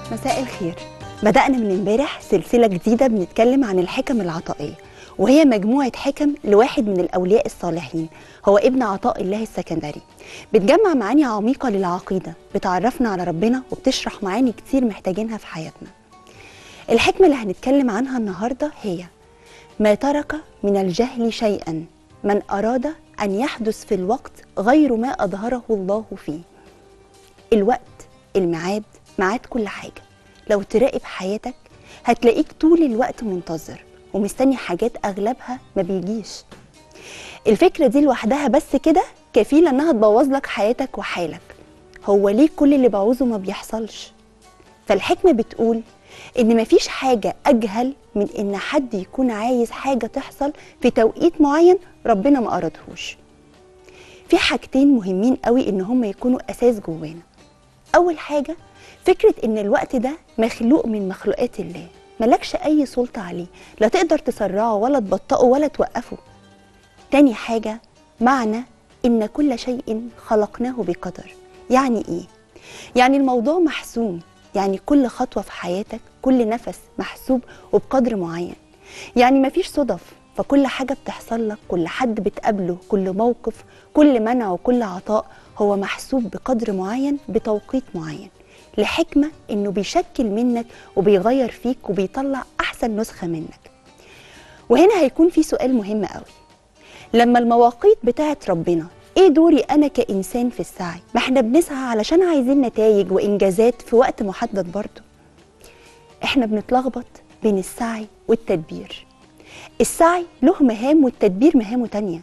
مساء الخير بدأنا من امبارح سلسلة جديدة بنتكلم عن الحكم العطائية وهي مجموعة حكم لواحد من الأولياء الصالحين هو ابن عطاء الله السكندري بتجمع معاني عميقة للعقيدة بتعرفنا على ربنا وبتشرح معاني كتير محتاجينها في حياتنا الحكمة اللي هنتكلم عنها النهاردة هي ما ترك من الجهل شيئا من أراد أن يحدث في الوقت غير ما أظهره الله فيه الوقت الميعاد ميعاد كل حاجة لو تراقب حياتك هتلاقيك طول الوقت منتظر ومستني حاجات أغلبها ما بيجيش الفكرة دي لوحدها بس كده كفيلة إنها تبوظ لك حياتك وحالك هو ليه كل اللي بعوزه ما بيحصلش فالحكمة بتقول إن مفيش حاجة أجهل من إن حد يكون عايز حاجة تحصل في توقيت معين ربنا ما أرادهوش في حاجتين مهمين قوي إن هم يكونوا أساس جوانا أول حاجة فكرة إن الوقت ده مخلوق من مخلوقات الله ملكش أي سلطة عليه لا تقدر تسرعه ولا تبطئه ولا توقفه تاني حاجة معنى إن كل شيء خلقناه بقدر يعني إيه؟ يعني الموضوع محسوم يعني كل خطوة في حياتك كل نفس محسوب وبقدر معين يعني مفيش صدف فكل حاجة بتحصل لك كل حد بتقابله كل موقف كل منع وكل عطاء هو محسوب بقدر معين بتوقيت معين لحكمة إنه بيشكل منك وبيغير فيك وبيطلع أحسن نسخة منك وهنا هيكون في سؤال مهم قوي لما المواقيت بتاعت ربنا ايه دوري انا كانسان في السعي ما احنا بنسعى علشان عايزين نتائج وانجازات في وقت محدد برضه احنا بنتلخبط بين السعي والتدبير السعي له مهام والتدبير مهامه تانية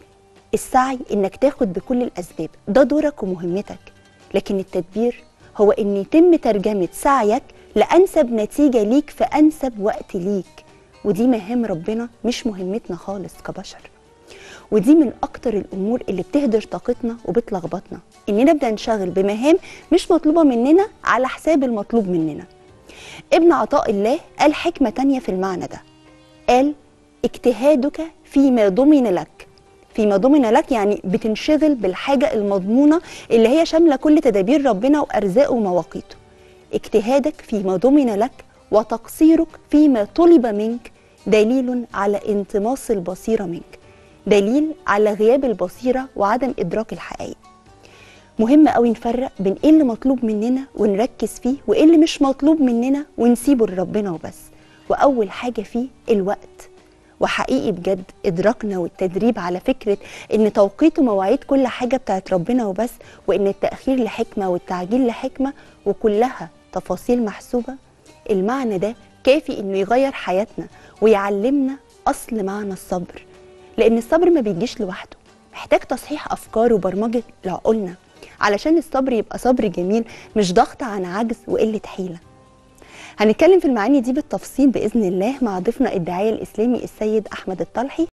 السعي انك تاخد بكل الاسباب ده دورك ومهمتك لكن التدبير هو ان يتم ترجمة سعيك لانسب نتيجة ليك في انسب وقت ليك ودي مهام ربنا مش مهمتنا خالص كبشر ودي من اكتر الامور اللي بتهدر طاقتنا وبتلخبطنا اننا نبدا نشغل بمهام مش مطلوبه مننا على حساب المطلوب مننا ابن عطاء الله قال حكمه تانية في المعنى ده قال اجتهادك فيما ضمن لك فيما ضمن لك يعني بتنشغل بالحاجه المضمونه اللي هي شامله كل تدابير ربنا وارزاقه ومواقيته اجتهادك فيما ضمن لك وتقصيرك فيما طلب منك دليل على انطماس البصيره منك دليل على غياب البصيرة وعدم إدراك الحقائق مهم قوي نفرق بين ايه اللي مطلوب مننا ونركز فيه وايه اللي مش مطلوب مننا ونسيبه لربنا وبس واول حاجه فيه الوقت وحقيقي بجد ادراكنا والتدريب على فكره ان توقيت ومواعيد كل حاجه بتاعت ربنا وبس وان التاخير لحكمه والتعجيل لحكمه وكلها تفاصيل محسوبه المعنى ده كافي انه يغير حياتنا ويعلمنا اصل معنى الصبر لان الصبر ما بيجيش لوحده محتاج تصحيح افكار وبرمجه لعقولنا علشان الصبر يبقى صبر جميل مش ضغط عن عجز وقله حيله هنتكلم في المعاني دي بالتفصيل باذن الله مع ضيفنا الداعيه الاسلامي السيد احمد الطلحي